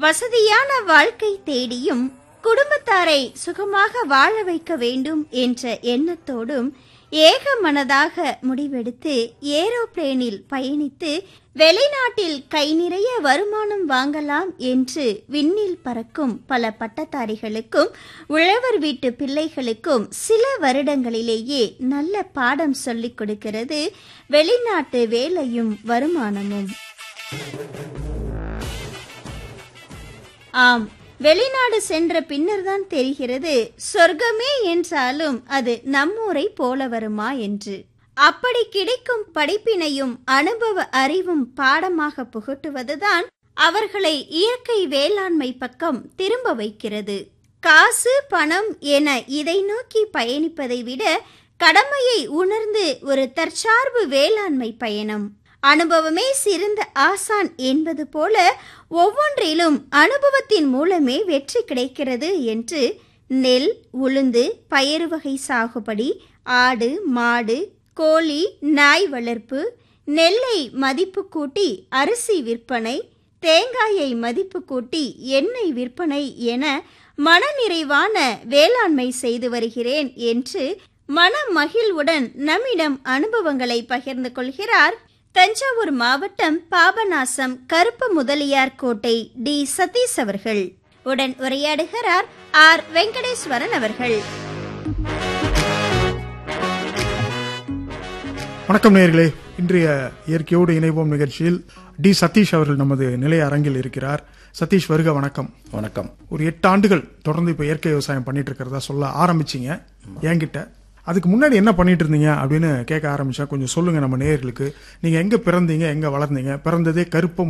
வசதியான வாழ்க்கை தேடியும் குடும்பத்தாரை சுகமாக வாழ வைக்க வேண்டும் என்ற எண்ணத்தோடும் ஏக மனதாக முடிவெடுத்து ஏரோப்ளேனில் பயணித்து வெளிநாட்டில் கை நிறைய வருமானம் வாங்கலாம் என்று விண்ணில் பறக்கும் பல பட்டதாரிகளுக்கும் உழவர் வீட்டு பிள்ளைகளுக்கும் சில வருடங்களிலேயே நல்ல பாடம் சொல்லிக் கொடுக்கிறது வெளிநாட்டு வேலையும் வருமானமும் ஆம் வெளிநாடு சென்ற பின்னர்தான் தெரிகிறது சொர்க்கமே என்றாலும் அது நம்மூரை போல வருமா என்று அப்படி கிடைக்கும் படிப்பினையும் அனுபவ அறிவும் பாடமாக புகட்டுவதுதான் அவர்களை இயற்கை வேளாண்மை பக்கம் திரும்ப வைக்கிறது காசு பணம் என இதை நோக்கி பயணிப்பதை விட கடமையை உணர்ந்து ஒரு தற்சார்பு வேளாண்மை பயணம் அனுபவமே சிறந்த ஆசான் என்பது போல ஒவ்வொன்றிலும் அனுபவத்தின் மூலமே வெற்றி கிடைக்கிறது என்று நெல் உளுந்து பயறு வகை சாகுபடி ஆடு மாடு கோழி நாய் வளர்ப்பு நெல்லை மதிப்பு கூட்டி அரிசி விற்பனை தேங்காயை மதிப்பு கூட்டி எண்ணெய் விற்பனை என மனநிறைவான வேளாண்மை செய்து வருகிறேன் என்று மன மகிழ்வுடன் நம்மிடம் அனுபவங்களை பகிர்ந்து கொள்கிறார் தஞ்சாவூர் மாவட்டம் பாபநாசம் கருப்பு முதலியார் கோட்டை டி சதீஷ் அவர்கள் உடன் உரையாடுகிறார் ஆர் வெங்கடேஸ்வரன் அவர்கள் வணக்கம் நேயர்களே இன்றைய இயற்கையோடு இணைவோம் நிகழ்ச்சியில் டி சதீஷ் அவர்கள் நமது நிலைய அரங்கில் இருக்கிறார் சதீஷ் வருக வணக்கம் வணக்கம் ஒரு எட்டு ஆண்டுகள் தொடர்ந்து இப்போ இயற்கை விவசாயம் பண்ணிட்டு இருக்கிறதா சொல்ல ஆரம்பிச்சீங்க என்கிட்ட அதுக்கு முன்னாடி என்ன பண்ணிட்டு இருந்தீங்க அப்படின்னு கேட்க ஆரம்பிச்சா கொஞ்சம் சொல்லுங்க நம்ம நேயர்களுக்கு நீங்க எங்க பிறந்தீங்க எங்க வளர்ந்தீங்க பிறந்ததே கருப்ப